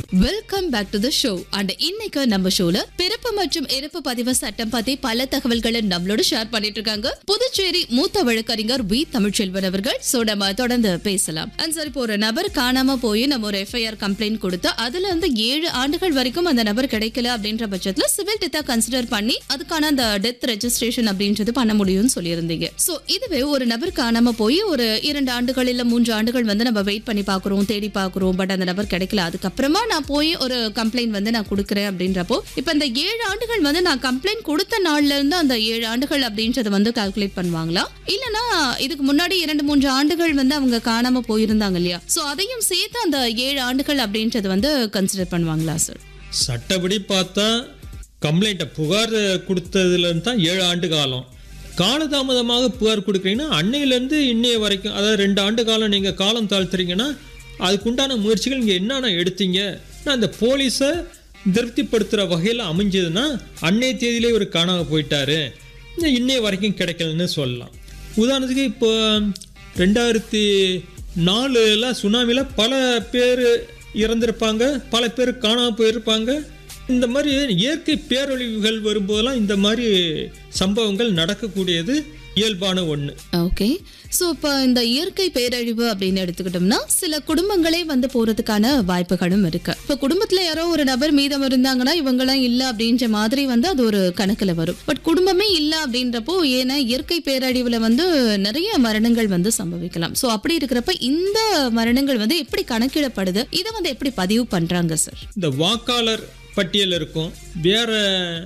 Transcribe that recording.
welcome back to the show and இன்னைக்கு நம்ம ஷோல பிறப்பு மற்றும் இறப்பு பதிவு சட்டம் பத்தி பல தகவல்களை நம்மளோட ஷேர் பண்ணிட்டு இருக்காங்க புதுச்சேரி மூத்த வழக்கறிஞர் வி தமிழ்ச்செல்வன் அவர்கள் சோ நம்ம தொடர்ந்து பேசலாம் அண்ட் சரி இப்போ ஒரு நபர் காணாம போய் நம்ம ஒரு எஃப்ஐஆர் கம்ப்ளைண்ட் கொடுத்து அதுல இருந்து ஏழு ஆண்டுகள் வரைக்கும் அந்த நபர் கிடைக்கல அப்படின்ற பட்சத்துல சிவில் டெத்தா கன்சிடர் பண்ணி அதுக்கான அந்த டெத் ரெஜிஸ்ட்ரேஷன் அப்படின்றது பண்ண முடியும்னு சொல்லியிருந்தீங்க சோ இதுவே ஒரு நபர் காணாம போய் ஒரு இரண்டு ஆண்டுகள் இல்ல மூன்று ஆண்டுகள் வந்து நம்ம வெயிட் பண்ணி பாக்குறோம் தேடி பாக்குறோம் பட் அந்த நபர் கிடைக்கல அதுக்கப்புறமா நான் போய் ஒரு கம்ப்ளைண்ட் வந்து நான் கொடுக்குறேன் அப்படின்றப்போ இப்ப இந்த ஏழு ஆண்டுகள் வந்து நான் கம்ப்ளைண்ட் கொடுத்த நாள்ல இருந்து அந்த ஏழு ஆண்டுகள் அப்படின்றத வந்து கால்குலேட் பண்ணுவாங்களா இல்லனா இதுக்கு முன்னாடி இரண்டு மூன்று ஆண்டுகள் வந்து அவங்க காணாம போயிருந்தாங்க இல்லையா சோ அதையும் சேர்த்து அந்த ஏழு ஆண்டுகள் அப்படின்றது வந்து கன்சிடர் பண்ணுவாங்களா சார் சட்டப்படி பார்த்தா கம்ப்ளைண்ட்டை புகார் கொடுத்ததுலேருந்து தான் ஏழு ஆண்டு காலம் காலதாமதமாக புகார் கொடுக்குறீங்கன்னா அன்னையிலேருந்து இன்னைய வரைக்கும் அதாவது ரெண்டு ஆண்டு காலம் நீங்கள் காலம் தாழ்த்துறீங்கன்னா அதுக்குண்டான முயற்சிகள் நீங்கள் என்னென்ன எடுத்தீங்க நான் அந்த போலீஸை திருப்திப்படுத்துகிற வகையில் அமைஞ்சதுன்னா அன்னைய தேதியிலே ஒரு காணாம போயிட்டாரு இன்னும் இன்னைய வரைக்கும் கிடைக்கலன்னு சொல்லலாம் உதாரணத்துக்கு இப்போ ரெண்டாயிரத்தி நாலுல சுனாமியில் பல பேர் இறந்திருப்பாங்க பல பேர் காணாமல் போயிருப்பாங்க இந்த மாதிரி இயற்கை பேரழிவுகள் வரும்போதெல்லாம் இந்த மாதிரி சம்பவங்கள் நடக்கக்கூடியது இயல்பான ஒன்று ஓகே சோ இப்போ இந்த இயற்கை பேரழிவு அப்படின்னு எடுத்துக்கிட்டோம்னா சில குடும்பங்களே வந்து போறதுக்கான வாய்ப்புகளும் இருக்கு இப்போ குடும்பத்துல யாரோ ஒரு நபர் மீதம் இருந்தாங்கன்னா இவங்கெல்லாம் இல்ல அப்படின்ற மாதிரி வந்து அது ஒரு கணக்குல வரும் பட் குடும்பமே இல்ல அப்படின்றப்போ ஏன்னா இயற்கை பேரழிவுல வந்து நிறைய மரணங்கள் வந்து சம்பவிக்கலாம் சோ அப்படி இருக்கிறப்ப இந்த மரணங்கள் வந்து எப்படி கணக்கிடப்படுது இதை வந்து எப்படி பதிவு பண்றாங்க சார் இந்த வாக்காளர் பட்டியல் இருக்கும் வேற